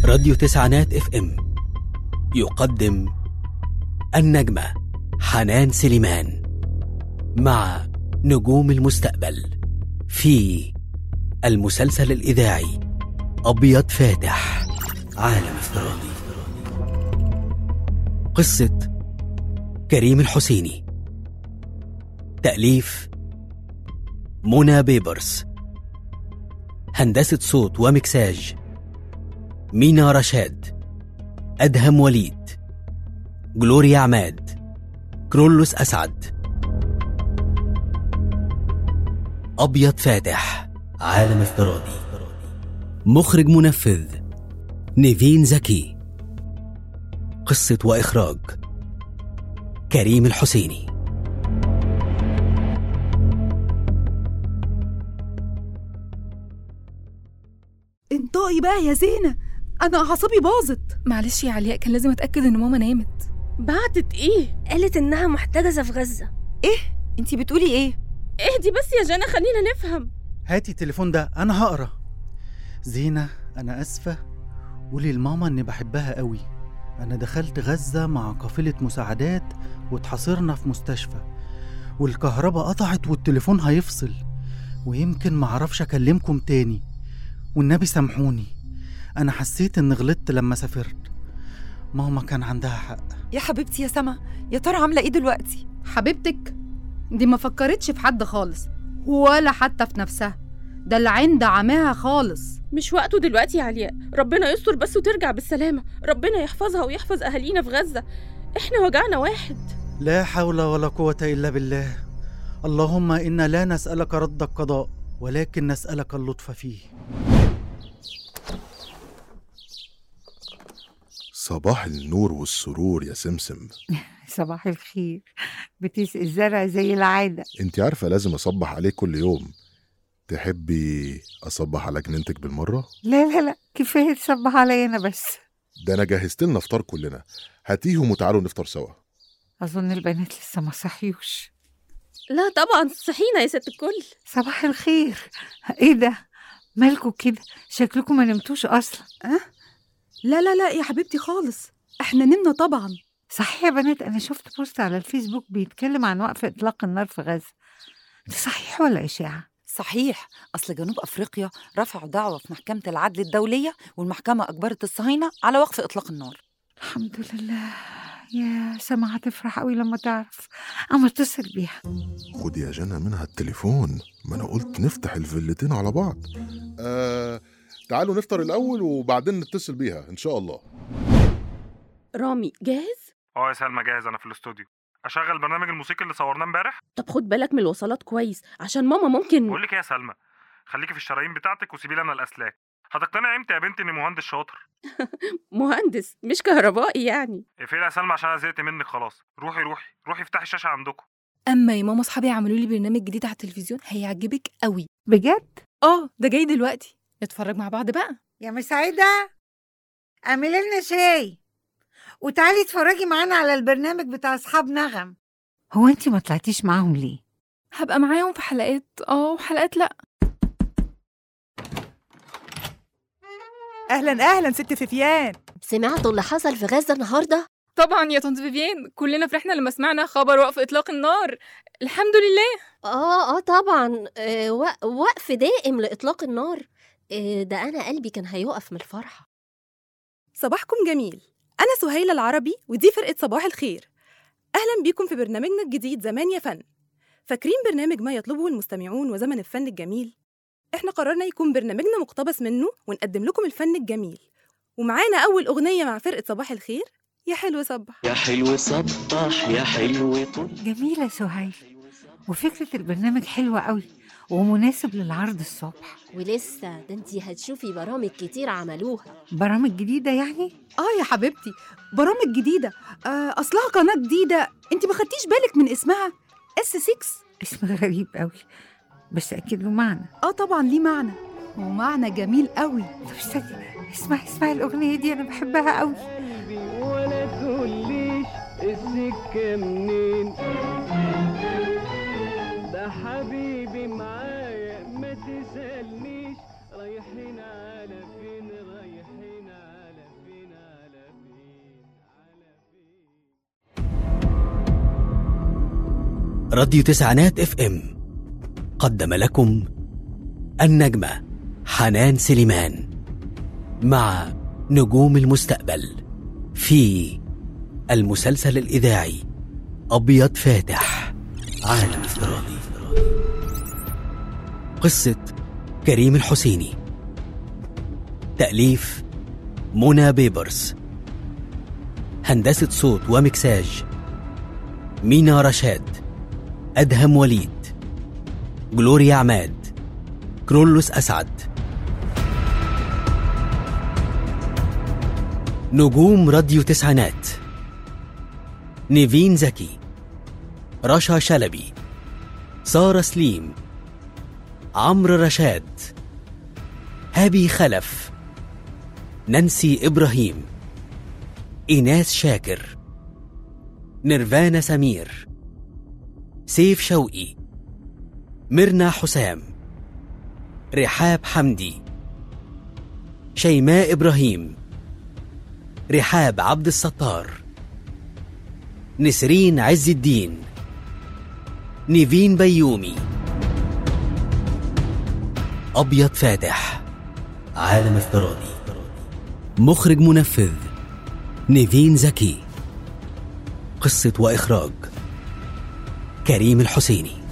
راديو تسعينات اف ام يقدم النجمة حنان سليمان مع نجوم المستقبل في المسلسل الإذاعي أبيض فاتح عالم افتراضي قصة كريم الحسيني تأليف منى بيبرس هندسة صوت ومكساج مينا رشاد أدهم وليد جلوريا عماد كرولوس أسعد أبيض فاتح عالم افتراضي مخرج منفذ نيفين زكي قصة وإخراج كريم الحسيني انطقي بقى يا زينة أنا أعصابي باظت معلش يا علياء كان لازم اتاكد ان ماما نامت بعتت ايه؟ قالت إنها محتجزة في غزة انتي بتقولي إيه؟ اهدي بس يا جانا خلينا نفهم هاتي التليفون ده انا هقرا زينة انا اسفة قولي لماما اني بحبها قوي انا دخلت غزة مع قافلة مساعدات واتحاصرنا في مستشفى والكهرباء قطعت والتليفون هيفصل ويمكن معرفش اكلمكم تاني والنبي سامحوني انا حسيت ان غلطت لما سافرت ماما كان عندها حق يا حبيبتي يا سما يا ترى عاملة إيه دلوقتي؟ حبيبتك دي ما فكرتش في حد خالص ولا حتى في نفسها ده العين دعماها خالص مش وقته دلوقتي يا علياء ربنا يستر بس وترجع بالسلامة ربنا يحفظها ويحفظ أهالينا في غزة احنا وجعنا واحد لا حول ولا قوة إلا بالله اللهم إنا لا نسألك رد القضاء ولكن نسألك اللطف فيه صباح النور والسرور يا سمسم صباح الخير بتسقي الزرع زي العادة انت عارفة لازم أصبح عليك كل يوم تحبي أصبح على جنينتك بالمرة؟ لا لا لا كفاية تصبح عليا أنا بس ده أنا جهزت لنا فطار كلنا هاتيهم وتعالوا نفطر سوا أظن البنات لسه ما صحيوش لا طبعا صحينا يا ست الكل صباح الخير إيه ده مالكوا كده شكلكم ما نمتوش أصلا لا لا لا يا حبيبتي خالص احنا نمنا طبعا صحيح يا بنات أنا شفت بوست على الفيسبوك بيتكلم عن وقف إطلاق النار في غزة ده صحيح ولا إشاعة؟ صحيح أصل جنوب أفريقيا رفعوا دعوة في محكمة العدل الدولية والمحكمة أجبرت الصهاينة على وقف إطلاق النار الحمد لله يا سما هتفرح قوي لما تعرف أما اتصل بيها خدي يا جنى منها التليفون ما أنا قلت نفتح الفيلتين على بعض آه تعالوا نفطر الأول وبعدين نتصل بيها إن شاء الله رامي جاهز؟ اه يا سلمى جاهز انا في الاستوديو اشغل البرنامج الموسيقي اللي صورناه امبارح طب خد بالك من الوصلات كويس عشان ماما ممكن بقول لك ايه يا سلمى خليكي في الشرايين بتاعتك وسيبي لي انا الاسلاك هتقتنعي امتى يا بنتي اني مهندس شاطر مهندس مش كهربائي يعني اقفلي يا سلمى عشان انا زهقت منك خلاص روحي روحي روحي افتحي الشاشه عندكم اما يا ماما اصحابي عملوا لي برنامج جديد على التلفزيون هيعجبك قوي بجد؟ اه ده جاي دلوقتي نتفرج مع بعض بقى يا مساعدة اعملي لنا شاي وتعالي اتفرجي معانا على البرنامج بتاع أصحاب نغم هو أنت ما طلعتيش معاهم ليه؟ هبقى معاهم في حلقات اه وحلقات لا أهلا أهلا ست فيفيان سمعتوا اللي حصل في غزة النهاردة؟ طبعا يا طنط فيفيان كلنا فرحنا لما سمعنا خبر وقف اطلاق النار الحمد لله آه آه طبعا آه وق- وقف دائم لإطلاق النار آه ده أنا قلبي كان هيقف من الفرحة صباحكم جميل أنا سهيلة العربي ودي فرقة صباح الخير أهلا بيكم في برنامجنا الجديد زمان يا فن فاكرين برنامج ما يطلبه المستمعون وزمن الفن الجميل؟ إحنا قررنا يكون برنامجنا مقتبس منه ونقدم لكم الفن الجميل ومعانا أول أغنية مع فرقة صباح الخير يا حلو صبح يا حلو صبح يا حلو طل جميلة سهيل وفكرة البرنامج حلوة قوي ومناسب للعرض الصبح ولسه ده انتي هتشوفي برامج كتير عملوها برامج جديدة يعني؟ آه يا حبيبتي برامج جديدة آه أصلها قناة جديدة أنت ما خدتيش بالك من اسمها اس 6 اسم غريب قوي بس أكيد له معنى آه طبعا ليه معنى ومعنى جميل قوي طب استني اسمعي اسمعي الأغنية دي أنا بحبها قوي ولا تقوليش السكة منين ده حبيبي معايا ما تسألنيش رايحين على فين رايحين على راديو تسعينات اف ام قدم لكم النجمة حنان سليمان مع نجوم المستقبل في المسلسل الإذاعي أبيض فاتح عالم افتراضي قصة كريم الحسيني تأليف منى بيبرس هندسة صوت ومكساج مينا رشاد أدهم وليد جلوريا عماد كرولوس أسعد نجوم راديو تسعينات نيفين زكي رشا شلبي سارة سليم عمرو رشاد هابي خلف نانسي إبراهيم إيناس شاكر نيرفانا سمير سيف شوقي ميرنا حسام رحاب حمدي شيماء إبراهيم رحاب عبد الستار نسرين عز الدين نيفين بيومي أبيض فاتح عالم افتراضي مخرج منفذ نيفين زكي قصة وإخراج كريم الحسيني